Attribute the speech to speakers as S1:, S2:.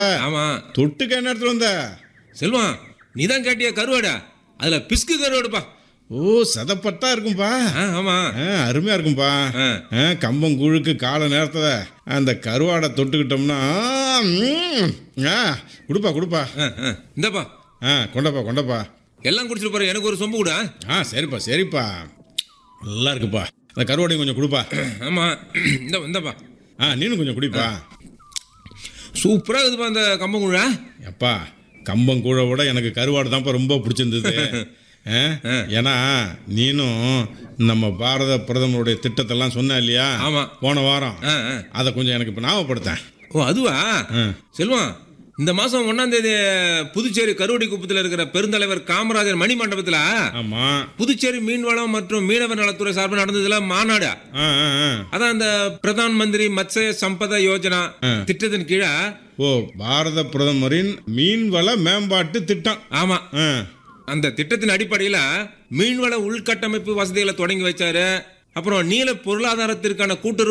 S1: ஆமா
S2: தொட்டுக்க என்ன எடுத்துட்டு வந்த
S1: செல்வம் நீ தான் கேட்டிய கருவாடா அதுல பிஸ்கு கருவாடுப்பா
S2: ஓ சதப்பட்டா இருக்கும்பா
S1: ஆ, ஆமா
S2: ஆ, அருமையா இருக்கும்பா
S1: ஆ.
S2: ஆ, கம்பம் கூழுக்கு கால நேரத்துல அந்த கருவாடை தொட்டுக்கிட்டோம்னா ம், ஆ, கொடுப்பா கொடுப்பா
S1: ஆ, ஆ. இந்தாப்பா
S2: ஆ கொண்டப்பா கொண்டப்பா
S1: எல்லாம் குடிச்சிட்டு போற எனக்கு ஒரு சொம்பு கூட
S2: ஆ சரிப்பா சரிப்பா நல்லா இருக்குப்பா அந்த கருவாடையும் கொஞ்சம் கொடுப்பா
S1: ஆமா இந்த இந்தாப்பா
S2: ஆ நீனும் கொஞ்சம் குடிப்பா
S1: சூப்பரா இருக்குதுப்பா அந்த கம்பங்குழா
S2: எப்பா கம்பம் கூழ விட எனக்கு கருவாடு தான்ப்பா ரொம்ப பிடிச்சிருந்தது ஆ? ஏன்னா நீனும் நம்ம பாரத பிரதமருடைய திட்டத்தெல்லாம் சொன்ன இல்லையா
S1: ஆமா.
S2: போன வாரம்
S1: ஆ, ஆ.
S2: அதை கொஞ்சம் எனக்கு இப்போ ஞாபகப்படுத்தேன்
S1: ஓ அதுவா
S2: ஆ.
S1: செல்வம் இந்த மாசம் ஒன்னாம் தேதி புதுச்சேரி கருவடி குப்பத்தில் இருக்கிற பெருந்தலைவர் காமராஜர் மணி மண்டபத்துல
S2: ஆமா
S1: புதுச்சேரி மீன்வளம் மற்றும் மீனவர் நலத்துறை சார்பில் நடந்ததுல மாநாடு
S2: ஆ ஆ ஆ
S1: அதான் அந்த பிரதான் மந்திரி மத்ஸ்ய சம்பத யோஜனா திட்டத்தின் கீழே
S2: ஓ பாரத பிரதமரின் மீன்வள மேம்பாட்டு திட்டம்
S1: ஆமா
S2: ஆ
S1: அந்த திட்டத்தின் அடிப்படையில மீன்வள உள்கட்டமைப்பு வசதிகளை தொடங்கி வச்சாரு அப்புறம் நீல பொருளாதாரத்திற்கான கூட்டுறவு